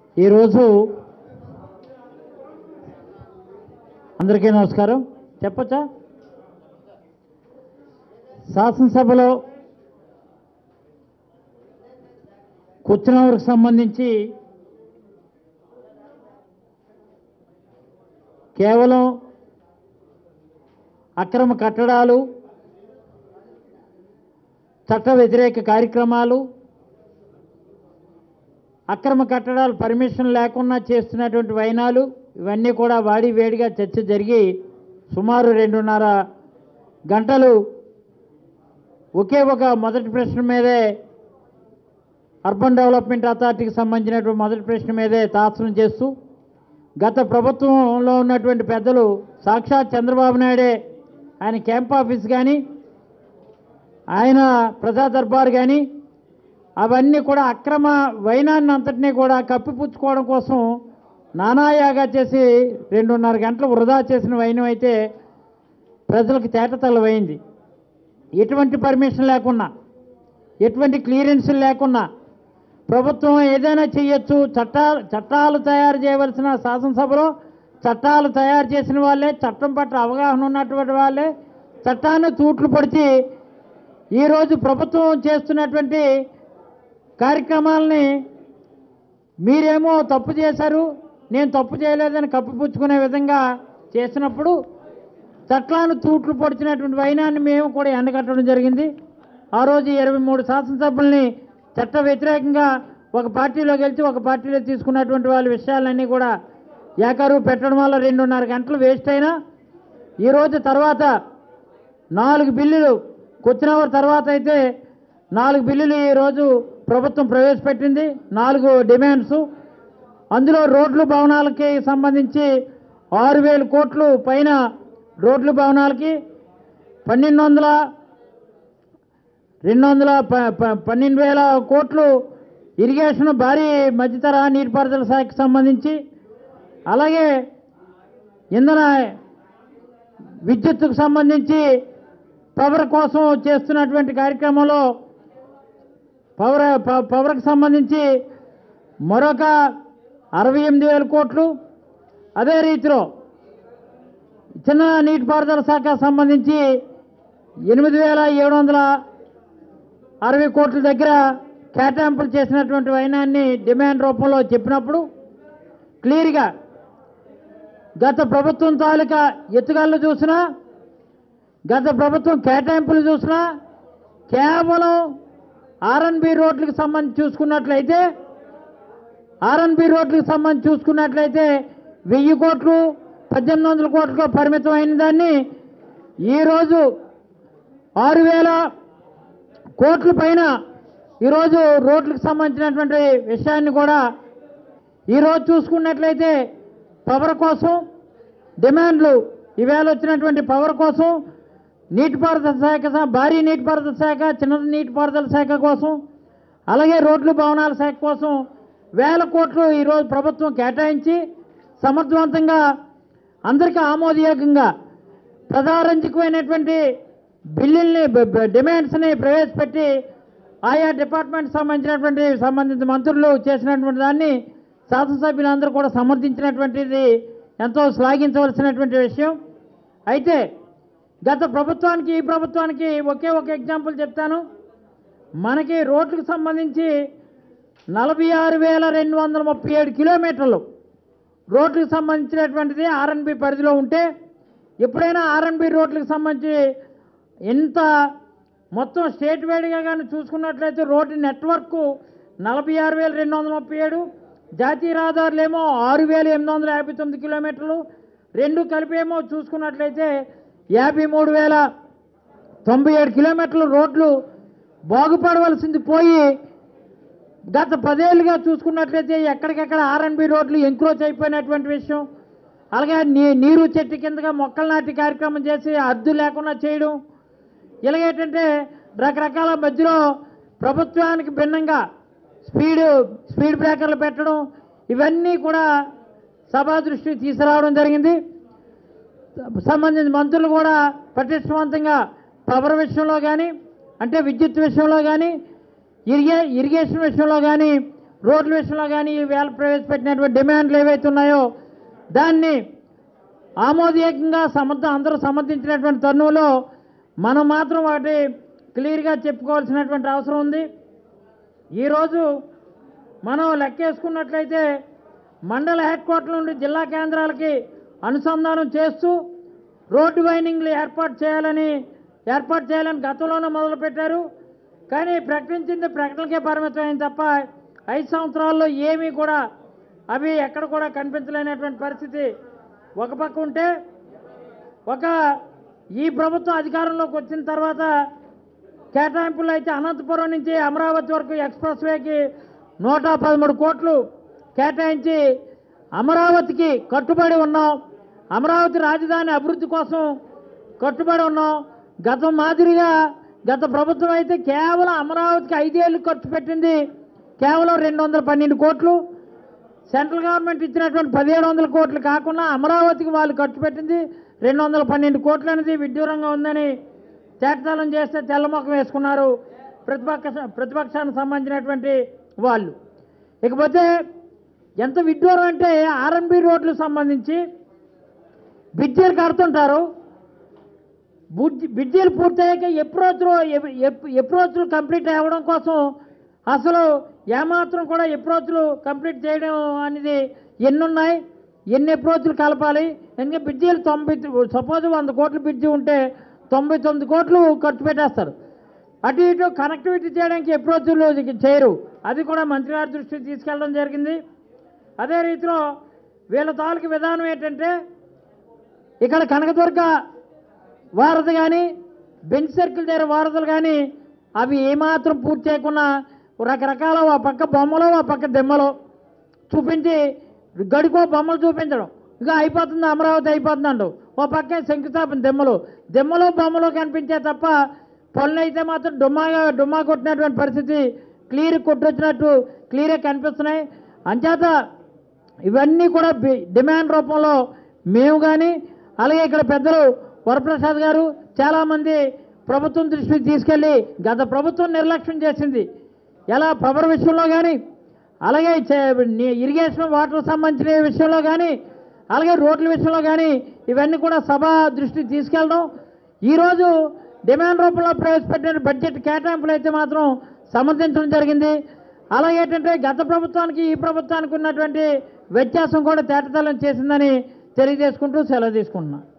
ఈరోజు అందరికీ నమస్కారం చెప్పచ్చా శాసనసభలో కూర్చున్నవారికి సంబంధించి కేవలం అక్రమ కట్టడాలు చట్ట వ్యతిరేక కార్యక్రమాలు అక్రమ కట్టడాలు పర్మిషన్ లేకుండా చేస్తున్నటువంటి వైనాలు ఇవన్నీ కూడా వాడి వేడిగా చర్చ జరిగి సుమారు రెండున్నర గంటలు ఒకే ఒక మొదటి ప్రశ్న మీదే అర్బన్ డెవలప్మెంట్ అథారిటీకి సంబంధించినటువంటి మొదటి ప్రశ్న మీదే తాత్సరం చేస్తూ గత ప్రభుత్వంలో ఉన్నటువంటి పెద్దలు సాక్షాత్ చంద్రబాబు నాయుడే ఆయన క్యాంప్ ఆఫీస్ కానీ ఆయన ప్రజా దర్బార్ కానీ అవన్నీ కూడా అక్రమ వైనాన్ని అంతటినీ కూడా కప్పిపుచ్చుకోవడం కోసం నానాయాగా చేసి రెండున్నర గంటలు వృధా చేసిన వైనం అయితే ప్రజలకు తేటతల్లమైంది ఎటువంటి పర్మిషన్ లేకున్నా ఎటువంటి క్లియరెన్స్ లేకున్నా ప్రభుత్వం ఏదైనా చేయొచ్చు చట్టాలు చట్టాలు తయారు చేయవలసిన శాసనసభలో చట్టాలు తయారు చేసిన వాళ్ళే చట్టం పట్ల అవగాహన ఉన్నటువంటి వాళ్ళే చట్టాన్ని తూట్లు పొడిచి ఈరోజు ప్రభుత్వం చేస్తున్నటువంటి కార్యక్రమాలని మీరేమో తప్పు చేశారు నేను తప్పు చేయలేదని కప్పిపుచ్చుకునే విధంగా చేసినప్పుడు చట్టాలను తూట్లు పొడిచినటువంటి వైనాన్ని మేము కూడా ఎండగట్టడం జరిగింది ఆ రోజు ఇరవై మూడు శాసనసభ్యుల్ని చట్ట వ్యతిరేకంగా ఒక పార్టీలో గెలిచి ఒక పార్టీలో తీసుకున్నటువంటి వాళ్ళ విషయాలన్నీ కూడా ఏకరువు పెట్టడం వల్ల రెండున్నర గంటలు వేస్ట్ అయినా ఈరోజు తర్వాత నాలుగు బిల్లులు కూర్చున్నవారు తర్వాత అయితే నాలుగు బిల్లులు ఈరోజు ప్రభుత్వం ప్రవేశపెట్టింది నాలుగు డిమాండ్స్ అందులో రోడ్లు భవనాలకి సంబంధించి ఆరు వేల కోట్లు పైన రోడ్లు భవనాలకి పన్నెండు వందల రెండు వందల ప- ప- పన్నెండు వేల కోట్లు ఇరిగేషన్ భారీ మధ్యతర నీటిపారుదల శాఖకు సంబంధించి అలాగే ఇంధన విద్యుత్తుకు సంబంధించి పవర్ కోసం చేస్తున్నటువంటి కార్యక్రమంలో పవర్ ప- పవర్కి సంబంధించి మరొక అరవై ఎనిమిది వేల కోట్లు అదే రీతిలో చిన్న నీటిపారుదల శాఖ సంబంధించి ఎనిమిది వేల ఏడు వందల అరవై కోట్ల దగ్గర కేటాయింపులు చేసినటువంటి వైనాన్ని డిమాండ్ రూపంలో చెప్పినప్పుడు క్లియర్గా గత ప్రభుత్వం తాలూకా ఎత్తుగళ్ళు చూసినా గత ప్రభుత్వం కేటాయింపులు చూసినా కేవలం ఆర్ఎన్బి రోడ్లకు సంబంధించి చూసుకున్నట్లయితే ఆర్ఎన్బి రోడ్లకు సంబంధించి చూసుకున్నట్లయితే వెయ్యి కోట్లు పద్దెనిమిది వందల కోట్లకు పరిమితం అయిన దాన్ని ఈరోజు ఆరు వేల కోట్ల పైన ఈరోజు రోడ్లకు సంబంధించినటువంటి విషయాన్ని కూడా ఈరోజు చూసుకున్నట్లయితే పవర్ కోసం డిమాండ్లు ఈవేళ వచ్చినటువంటి పవర్ కోసం నీటిపారుదల శాఖ స- భారీ నీటిపారుదల శాఖ చిన్న నీటిపారుదల శాఖ కోసం అలాగే రోడ్లు భవనాల శాఖ కోసం వేల కోట్లు ఈరోజు ప్రభుత్వం కేటాయించి సమర్థవంతంగా అందరికీ ఆమోదయోగ్యంగా ప్రజారంజకమైనటువంటి బిల్లుల్ని బ- బ- డిమాండ్స్ని ప్రవేశపెట్టి ఆయా డిపార్ట్మెంట్ సంబంధించినటువంటి సంబంధిత మంత్రులు చేసినటువంటి దాన్ని శాసనసభ్యులందరూ కూడా సమర్థించినటువంటిది ఎంతో శ్లాఘించవలసినటువంటి విషయం అయితే గత ప్రభుత్వానికి ఈ ప్రభుత్వానికి ఒకే ఒక ఎగ్జాంపుల్ చెప్తాను మనకి రోడ్లకు సంబంధించి నలభై ఆరు వేల రెండు వందల ముప్పై ఏడు కిలోమీటర్లు రోడ్లకు సంబంధించినటువంటిది ఆర్ఎన్బి పరిధిలో ఉంటే ఎప్పుడైనా ఆర్ఎన్బి రోడ్లకు సంబంధించి ఎంత మొత్తం స్టేట్ వైడ్గా కానీ చూసుకున్నట్లయితే రోడ్డు నెట్వర్క్ నలభై ఆరు వేల రెండు వందల ముప్పై ఏడు జాతీయ రహదారులు ఏమో ఆరు వేల ఎనిమిది వందల యాభై తొమ్మిది కిలోమీటర్లు రెండు కలిపేమో చూసుకున్నట్లయితే యాభై మూడు వేల తొంభై ఏడు కిలోమీటర్ల రోడ్లు బాగుపడవలసింది పోయి గత పదేళ్ళుగా చూసుకున్నట్లయితే ఎక్కడికెక్కడ ఆర్ఎన్బి రోడ్లు ఎంక్రోచ్ అయిపోయినటువంటి విషయం అలాగే నీ నీరు చెట్టు కిందగా మొక్కలు నాటి కార్యక్రమం చేసి అద్దు లేకుండా చేయడం ఇలాగేంటంటే రకరకాల మధ్యలో ప్రభుత్వానికి భిన్నంగా స్పీడ్ స్పీడ్ బ్రేకర్లు పెట్టడం ఇవన్నీ కూడా సభా దృష్టికి తీసుకురావడం జరిగింది సంబంధించిన మంత్రులు కూడా పటిష్టవంతంగా పవర్ విషయంలో కానీ అంటే విద్యుత్ విషయంలో కానీ ఇరిగే ఇరిగేషన్ విషయంలో కానీ రోడ్ల విషయంలో కానీ ఈ వేళ ప్రవేశపెట్టినటువంటి డిమాండ్లు ఏవైతే ఉన్నాయో దాన్ని ఆమోదయోగ్యంగా సమర్థ అందరూ సమర్థించినటువంటి తరుణంలో మనం మాత్రం వాటి క్లియర్గా చెప్పుకోవాల్సినటువంటి అవసరం ఉంది ఈరోజు మనం లెక్కేసుకున్నట్లయితే మండల హెడ్ క్వార్టర్ నుండి జిల్లా కేంద్రాలకి అనుసంధానం చేస్తూ రోడ్డు వైండింగ్లు ఏర్పాటు చేయాలని ఏర్పాటు చేయాలని గతంలోనే మొదలుపెట్టారు కానీ ప్రకటించింది ప్రకటనకే పరిమితమైంది తప్ప ఐదు సంవత్సరాల్లో ఏమీ కూడా అవి ఎక్కడ కూడా కనిపించలేనటువంటి పరిస్థితి ఒక పక్క ఉంటే ఒక ఈ ప్రభుత్వం అధికారంలోకి వచ్చిన తర్వాత కేటాయింపులు అయితే అనంతపురం నుంచి అమరావతి వరకు ఎక్స్ప్రెస్ వేకి నూట పదమూడు కోట్లు కేటాయించి అమరావతికి కట్టుబడి ఉన్నాం అమరావతి రాజధాని అభివృద్ధి కోసం కట్టుబడి ఉన్నాం గతం మాదిరిగా గత ప్రభుత్వం అయితే కేవలం అమరావతికి ఐదేళ్ళు ఖర్చు పెట్టింది కేవలం రెండు వందల పన్నెండు కోట్లు సెంట్రల్ గవర్నమెంట్ ఇచ్చినటువంటి పదిహేడు వందల కోట్లు కాకుండా అమరావతికి వాళ్ళు ఖర్చు పెట్టింది రెండు వందల పన్నెండు కోట్లు అనేది విడ్డూరంగా ఉందని చేటతలం చేస్తే తెల్లమొఖం వేసుకున్నారు ప్రతిపక్ష ప్రతిపక్షానికి సంబంధించినటువంటి వాళ్ళు ఇకపోతే ఎంత విడ్డూరం అంటే ఆర్ఎంబి రోడ్లకు సంబంధించి బ్రిడ్జీలు కడుతుంటారు బుడ్జి బ్రిడ్జీలు పూర్తయ్యాక ఎప్రోచ్లు ఎప్రోచ్లు కంప్లీట్ అవ్వడం కోసం అసలు ఏమాత్రం కూడా ఎప్రోచ్లు కంప్లీట్ చేయడం అనేది ఎన్ని ఉన్నాయి ఎన్ని అప్రోచ్లు కలపాలి ఎందుకంటే బ్రిడ్జీలు తొంభై సపోజ్ వంద కోట్ల బ్రిడ్జి ఉంటే తొంభై తొమ్మిది కోట్లు ఖర్చు పెట్టేస్తారు అటు ఇటు కనెక్టివిటీ చేయడానికి అప్రోచ్లు చేయరు అది కూడా మంత్రి గారి దృష్టికి తీసుకెళ్ళడం జరిగింది అదే రీతిలో వీళ్ళ తాలూకు విధానం ఏంటంటే ఇక్కడ కనకదుర్గ వారధి కానీ బెంచ్ సర్కిల్ దగ్గర వారధులు కానీ అవి ఏమాత్రం పూర్తి చేయకుండా రకరకాల ఆ పక్క బొమ్మలు ఆ పక్క దెమ్మలు చూపించి గడికో బొమ్మలు చూపించడం ఇక అయిపోతుంది అమరావతి అయిపోతుంది అండు ఓ పక్క శంకుస్థాపన దెమ్మలు దెమ్మలు బొమ్మలు కనిపించే తప్ప పనులు అయితే మాత్రం డుమ్మాగా డుమ్మా కొట్టినటువంటి పరిస్థితి క్లియర్ కొట్టొచ్చినట్టు క్లియర్గా కనిపిస్తున్నాయి అంచేత ఇవన్నీ కూడా బి- డిమాండ్ రూపంలో మేము కానీ అలాగే ఇక్కడ పెద్దలు వరప్రసాద్ గారు చాలామంది ప్రభుత్వం దృష్టికి తీసుకెళ్ళి గత ప్రభుత్వం నిర్లక్ష్యం చేసింది ఎలా పవర్ విషయంలో కానీ అలాగే చే- ని- ఇరిగేషన్ వాటర్ సంబంధించిన విషయంలో కానీ అలాగే రోడ్ల విషయంలో కానీ ఇవన్నీ కూడా సభ దృష్టికి తీసుకెళ్ళడం ఈరోజు డిమాండ్ రూపంలో ప్రవేశపెట్టిన బడ్జెట్ కేటాయింపులు అయితే మాత్రం సమర్థించడం జరిగింది అలాగే ఏంటంటే గత ప్రభుత్వానికి ఈ ప్రభుత్వానికి ఉన్నటువంటి వ్యత్యాసం కూడా తేటతలం చేసిందని తెలియజేసుకుంటూ సెలవు తీసుకుంటున్నాను